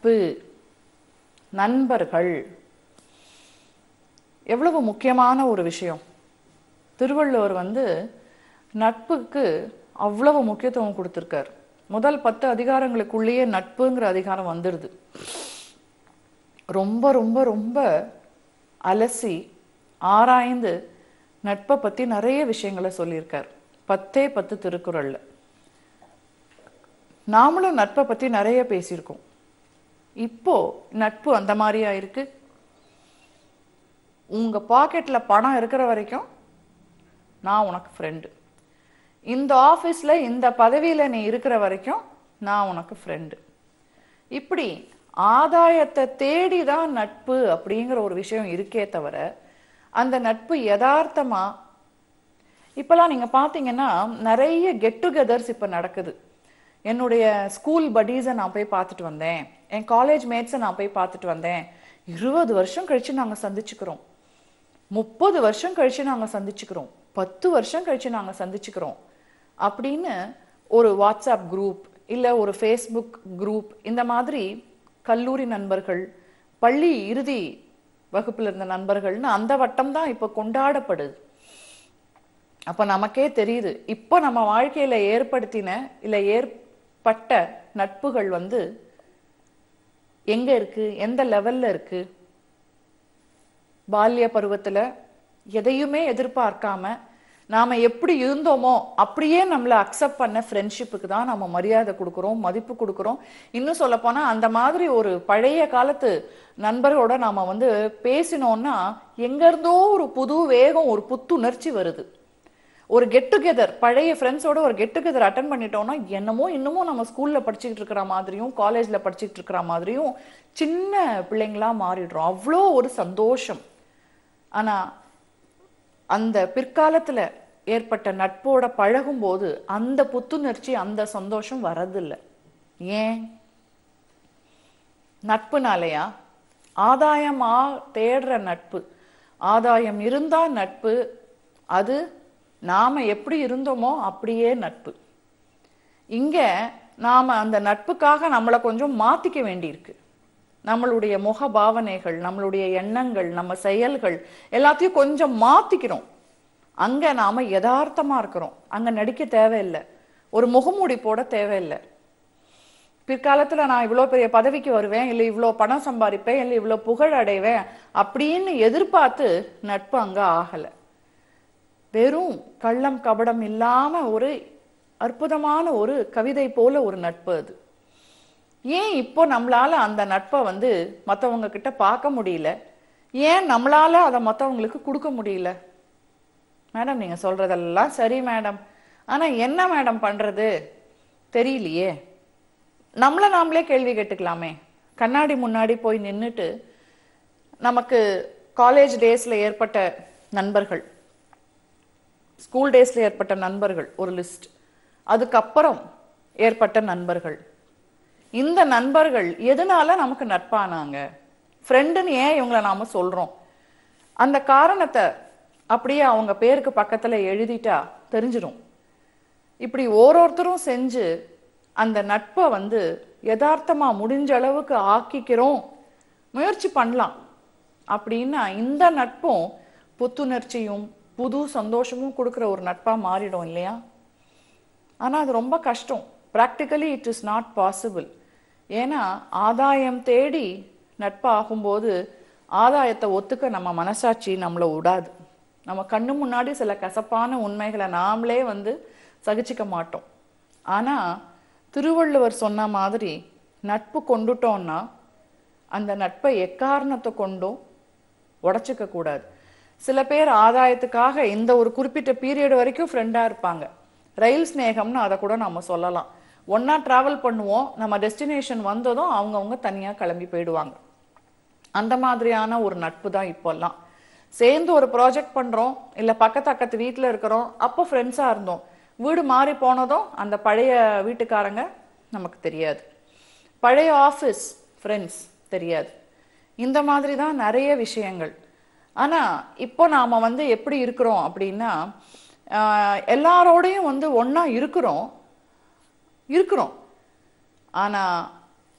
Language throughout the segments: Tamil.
நட்பு நண்பர்கள் எவ்வளவு முக்கியமான ஒரு விஷயம் திருவள்ளுவர் வந்து நட்புக்கு அவ்வளவு முக்கியத்துவம் கொடுத்துருக்கார் முதல் பத்து அதிகாரங்களுக்குள்ளேயே நட்புங்கிற அதிகாரம் வந்துடுது ரொம்ப ரொம்ப ரொம்ப அலசி ஆராய்ந்து நட்பை பற்றி நிறைய விஷயங்களை சொல்லியிருக்கார் பத்தே பத்து திருக்குறள்ல நாமளும் நட்பை பற்றி நிறைய பேசியிருக்கோம் இப்போ நட்பு அந்த மாதிரியா இருக்கு உங்க பாக்கெட்ல பணம் இருக்கிற வரைக்கும் நான் உனக்கு ஃப்ரெண்டு இந்த ஆஃபீஸ்ல இந்த பதவியில நீ இருக்கிற வரைக்கும் நான் உனக்கு ஃப்ரெண்டு இப்படி ஆதாயத்தை தேடி தான் நட்பு அப்படிங்கிற ஒரு விஷயம் இருக்கே தவிர அந்த நட்பு யதார்த்தமா இப்பெல்லாம் நீங்க பாத்தீங்கன்னா நிறைய கெட் டுகெதர்ஸ் இப்ப நடக்குது என்னுடைய ஸ்கூல் பட்டீஸை நான் போய் பார்த்துட்டு வந்தேன் என் காலேஜ் மேட்ஸை நான் போய் பார்த்துட்டு வந்தேன் இருபது வருஷம் கழிச்சு நாங்க சந்திச்சுக்கிறோம் முப்பது வருஷம் கழிச்சு நாங்க சந்திச்சுக்கிறோம் பத்து வருஷம் கழிச்சு நாங்க சந்திச்சுக்கிறோம் அப்படின்னு ஒரு வாட்ஸ்அப் குரூப் இல்ல ஒரு ஃபேஸ்புக் குரூப் இந்த மாதிரி கல்லூரி நண்பர்கள் பள்ளி இறுதி வகுப்புல இருந்த நண்பர்கள்னு அந்த வட்டம் தான் இப்போ கொண்டாடப்படுது அப்ப நமக்கே தெரியுது இப்போ நம்ம வாழ்க்கையில ஏற்படுத்தின இல்ல ஏற்பட்ட நட்புகள் வந்து எங்க இருக்கு எந்த லெவல்ல இருக்கு பால்ய பருவத்துல எதையுமே எதிர்பார்க்காம நாம எப்படி இருந்தோமோ அப்படியே நம்மளை அக்செப்ட் பண்ண ஃப்ரெண்ட்ஷிப்புக்கு தான் நம்ம மரியாதை கொடுக்குறோம் மதிப்பு கொடுக்குறோம் இன்னும் சொல்ல போனா அந்த மாதிரி ஒரு பழைய காலத்து நண்பரோட நாம வந்து பேசினோம்னா எங்க இருந்தோ ஒரு புது வேகம் ஒரு புத்துணர்ச்சி வருது ஒரு கெட் டுகெதர் பழைய ஃப்ரெண்ட்ஸோட ஒரு கெட் டுகெதர் அட்டன் பண்ணிட்டோம்னா என்னமோ இன்னமும் நம்ம ஸ்கூல்ல படிச்சுக்கிட்டு இருக்கிற மாதிரியும் காலேஜ்ல படிச்சுக்கிட்டு இருக்கிற மாதிரியும் சின்ன பிள்ளைங்களா மாறிடுறோம் அவ்வளோ ஒரு சந்தோஷம் ஆனா அந்த பிற்காலத்துல ஏற்பட்ட நட்போட பழகும்போது அந்த புத்துணர்ச்சி அந்த சந்தோஷம் வரதில்லை ஏன் நட்புனாலயா ஆதாயமா தேடுற நட்பு ஆதாயம் இருந்தா நட்பு அது நாம எப்படி இருந்தோமோ அப்படியே நட்பு இங்க நாம அந்த நட்புக்காக நம்மளை கொஞ்சம் மாத்திக்க வேண்டியிருக்கு நம்மளுடைய முக பாவனைகள் நம்மளுடைய எண்ணங்கள் நம்ம செயல்கள் எல்லாத்தையும் கொஞ்சம் மாத்திக்கிறோம் அங்க நாம யதார்த்தமா இருக்கிறோம் அங்க நடிக்க தேவையில்லை ஒரு முகமூடி போட தேவையில்லை பிற்காலத்துல நான் இவ்வளோ பெரிய பதவிக்கு வருவேன் இல்லை இவ்வளோ பணம் சம்பாதிப்பேன் இல்லை இவ்வளோ புகழ் அடைவேன் அப்படின்னு எதிர்பார்த்து நட்பு அங்க ஆகலை வெறும் கள்ளம் கபடம் இல்லாம ஒரு அற்புதமான ஒரு கவிதை போல ஒரு நட்பு அது ஏன் இப்போ நம்மளால அந்த நட்பை வந்து மற்றவங்க கிட்ட பார்க்க முடியல ஏன் நம்மளால அதை மற்றவங்களுக்கு கொடுக்க முடியல மேடம் நீங்க சொல்றதெல்லாம் சரி மேடம் ஆனா என்ன மேடம் பண்றது தெரியலையே நம்மள நாமளே கேள்வி கேட்டுக்கலாமே கண்ணாடி முன்னாடி போய் நின்னுட்டு நமக்கு காலேஜ் டேஸ்ல ஏற்பட்ட நண்பர்கள் ஸ்கூல் டேஸ்ல ஏற்பட்ட நண்பர்கள் ஒரு லிஸ்ட் அதுக்கப்புறம் ஏற்பட்ட நண்பர்கள் இந்த நண்பர்கள் எதனால நமக்கு நட்பானாங்க ஃப்ரெண்டுன்னு ஏன் இவங்கள நாம சொல்றோம் அந்த காரணத்தை அப்படியே அவங்க பேருக்கு பக்கத்துல எழுதிட்டா தெரிஞ்சிடும் இப்படி ஓரோருத்தரும் செஞ்சு அந்த நட்பை வந்து யதார்த்தமா முடிஞ்ச அளவுக்கு ஆக்கிக்கிறோம் முயற்சி பண்ணலாம் அப்படின்னா இந்த நட்பும் புத்துணர்ச்சியும் புது சந்தோஷமும் கொடுக்குற ஒரு நட்பா மாறிடும் இல்லையா ஆனா அது ரொம்ப கஷ்டம் practically it is not possible ஏன்னா ஆதாயம் தேடி நட்பு ஆகும்போது ஆதாயத்தை ஒத்துக்க நம்ம மனசாட்சி நம்மளை விடாது நம்ம கண்ணு முன்னாடி சில கசப்பான உண்மைகளை நாமளே வந்து சகிச்சுக்க மாட்டோம் ஆனா திருவள்ளுவர் சொன்ன மாதிரி நட்பு கொண்டுட்டோம்னா அந்த நட்பை எக்காரணத்தை கொண்டும் உடைச்சிக்க கூடாது சில பேர் ஆதாயத்துக்காக இந்த ஒரு குறிப்பிட்ட பீரியட் வரைக்கும் ஃப்ரெண்டா இருப்பாங்க ரயில் ஸ்நேகம்னு அதை கூட நம்ம சொல்லலாம் ஒண்ணா டிராவல் பண்ணுவோம் நம்ம டெஸ்டினேஷன் வந்ததும் அவங்கவுங்க தனியா கிளம்பி போயிடுவாங்க அந்த மாதிரியான ஒரு நட்பு தான் இப்போல்லாம் சேர்ந்து ஒரு ப்ராஜெக்ட் பண்றோம் இல்ல பக்கத்து அக்கத்து வீட்டில் இருக்கிறோம் அப்போ ஃப்ரெண்ட்ஸா இருந்தோம் வீடு மாறி போனதும் அந்த பழைய வீட்டுக்காரங்க நமக்கு தெரியாது பழைய ஆஃபீஸ் ஃப்ரெண்ட்ஸ் தெரியாது இந்த மாதிரி தான் நிறைய விஷயங்கள் ஆனா இப்போ நாம வந்து எப்படி இருக்கிறோம் அப்படின்னா ஆஹ், எல்லாரோடையும் வந்து ஒண்ணா இருக்கிறோம் இருக்கிறோம் ஆனா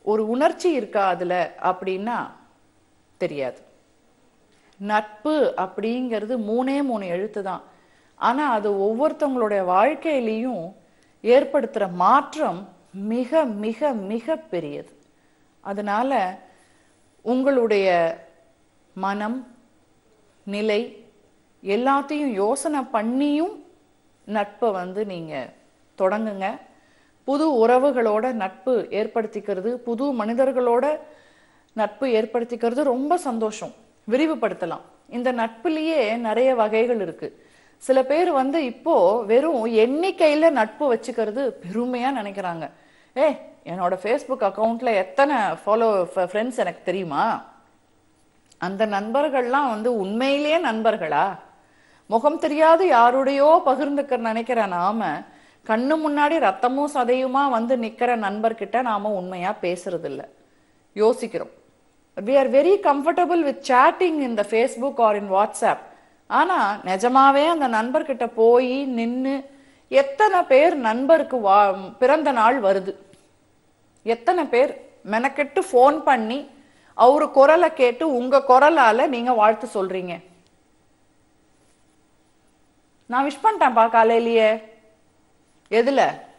ஒரு உணர்ச்சி இருக்கா அதில் அப்படின்னா தெரியாது நட்பு அப்படிங்கிறது மூணே மூணு எழுத்து தான் ஆனால் அது ஒவ்வொருத்தவங்களுடைய வாழ்க்கையிலையும் ஏற்படுத்துகிற மாற்றம் மிக மிக மிக பெரியது அதனால உங்களுடைய மனம் நிலை எல்லாத்தையும் யோசனை பண்ணியும் நட்பை வந்து நீங்கள் தொடங்குங்க புது உறவுகளோட நட்பு ஏற்படுத்திக்கிறது புது மனிதர்களோட நட்பு ஏற்படுத்திக்கிறது ரொம்ப சந்தோஷம் விரிவுபடுத்தலாம் இந்த நட்புலயே நிறைய வகைகள் இருக்கு சில பேர் வந்து இப்போ வெறும் எண்ணிக்கையில நட்பு வச்சுக்கிறது பெருமையா நினைக்கிறாங்க ஏ என்னோட ஃபேஸ்புக் அக்கவுண்ட்ல எத்தனை ஃபாலோ ஃப்ரெண்ட்ஸ் எனக்கு தெரியுமா அந்த நண்பர்கள்லாம் வந்து உண்மையிலேயே நண்பர்களா முகம் தெரியாது யாருடையோ பகிர்ந்துக்க நினைக்கிற நாம கண்ணு முன்னாடி ரத்தமும் சதையுமா வந்து நிக்கிற நண்பர்கிட்ட நாம உண்மையா பேசுறது இல்ல யோசிக்கிறோம் we are very comfortable with chatting in the facebook or in whatsapp ஆனா நிஜமாவே அந்த நண்பர்கிட்ட போய் நின்னு எத்தனை பேர் நண்பருக்கு வா பிறந்த நாள் வருது எத்தனை பேர் மெனக்கெட்டு ஃபோன் பண்ணி அவரு குரலை கேட்டு உங்க குரலால நீங்க வாழ்த்து சொல்றீங்க நான் விஷ் பண்ணிட்டேன்ப்பா காலையிலேயே எதுல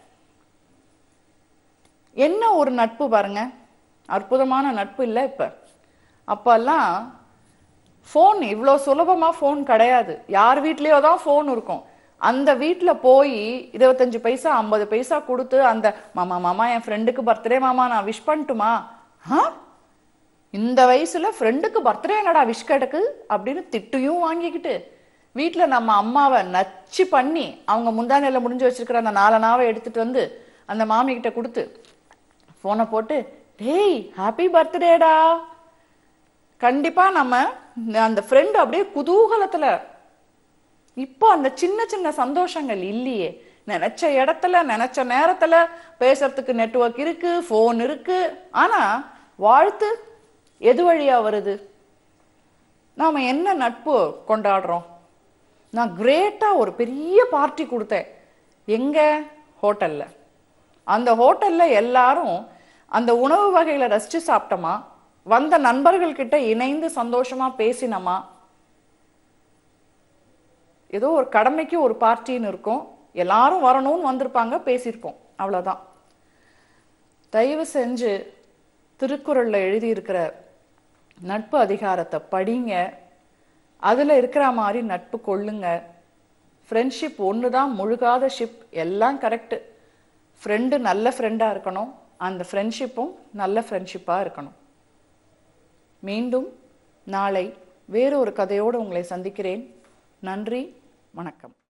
என்ன ஒரு நட்பு பாருங்க அற்புதமான நட்பு இல்லை இப்ப அப்பெல்லாம் ஃபோன் இவ்வளோ சுலபமா ஃபோன் கிடையாது யார் வீட்லயோ தான் ஃபோன் இருக்கும் அந்த வீட்ல போய் இருபத்தஞ்சு பைசா ஐம்பது பைசா கொடுத்து அந்த மாமா மாமா என் ஃப்ரெண்டுக்கு பர்த்டே மாமா நான் விஷ் பண்ணட்டுமா ஆ இந்த வயசுல ஃப்ரெண்டுக்கு பர்த்டே என்னடா விஷ் கிடக்கு அப்படின்னு திட்டியும் வாங்கிக்கிட்டு வீட்ல நம்ம அம்மாவை நச்சு பண்ணி அவங்க முந்தானையில முடிஞ்சு வச்சிருக்கிற அந்த நாலனாவை எடுத்துட்டு வந்து அந்த மாமி கிட்ட கொடுத்து போனை போட்டு டேய் ஹாப்பி பர்த்டேடா கண்டிப்பா நம்ம அந்த ஃப்ரெண்ட் அப்படியே குதூகலத்துல இப்போ அந்த சின்ன சின்ன சந்தோஷங்கள் இல்லையே நினைச்ச இடத்துல நினைச்ச நேரத்துல பேசுறதுக்கு நெட்வொர்க் இருக்கு ஃபோன் இருக்கு ஆனா வாழ்த்து எது வழியா வருது நாம என்ன நட்பு கொண்டாடுறோம் நான் கிரேட்டா ஒரு பெரிய பார்ட்டி கொடுத்தேன் எங்க ஹோட்டல்ல அந்த ஹோட்டல்ல எல்லாரும் அந்த உணவு வகைகளை ரசிச்சு சாப்பிட்டோமா வந்த நண்பர்கள் கிட்ட இணைந்து சந்தோஷமா பேசினோமா ஏதோ ஒரு கடமைக்கு ஒரு பார்ட்டின்னு இருக்கும் எல்லாரும் வரணும்னு வந்திருப்பாங்க பேசியிருப்போம் அவ்வளவுதான் தயவு செஞ்சு திருக்குறள்ல எழுதியிருக்கிற நட்பு அதிகாரத்தை படிங்க அதுல இருக்கிற மாதிரி நட்பு கொள்ளுங்க ஃப்ரெண்ட்ஷிப் ஒன்று தான் முழுகாத ஷிப் எல்லாம் கரெக்டு ஃப்ரெண்டு நல்ல ஃப்ரெண்டாக இருக்கணும் அந்த ஃப்ரெண்ட்ஷிப்பும் நல்ல ஃப்ரெண்ட்ஷிப்பாக இருக்கணும் மீண்டும் நாளை வேறொரு கதையோடு உங்களை சந்திக்கிறேன் நன்றி வணக்கம்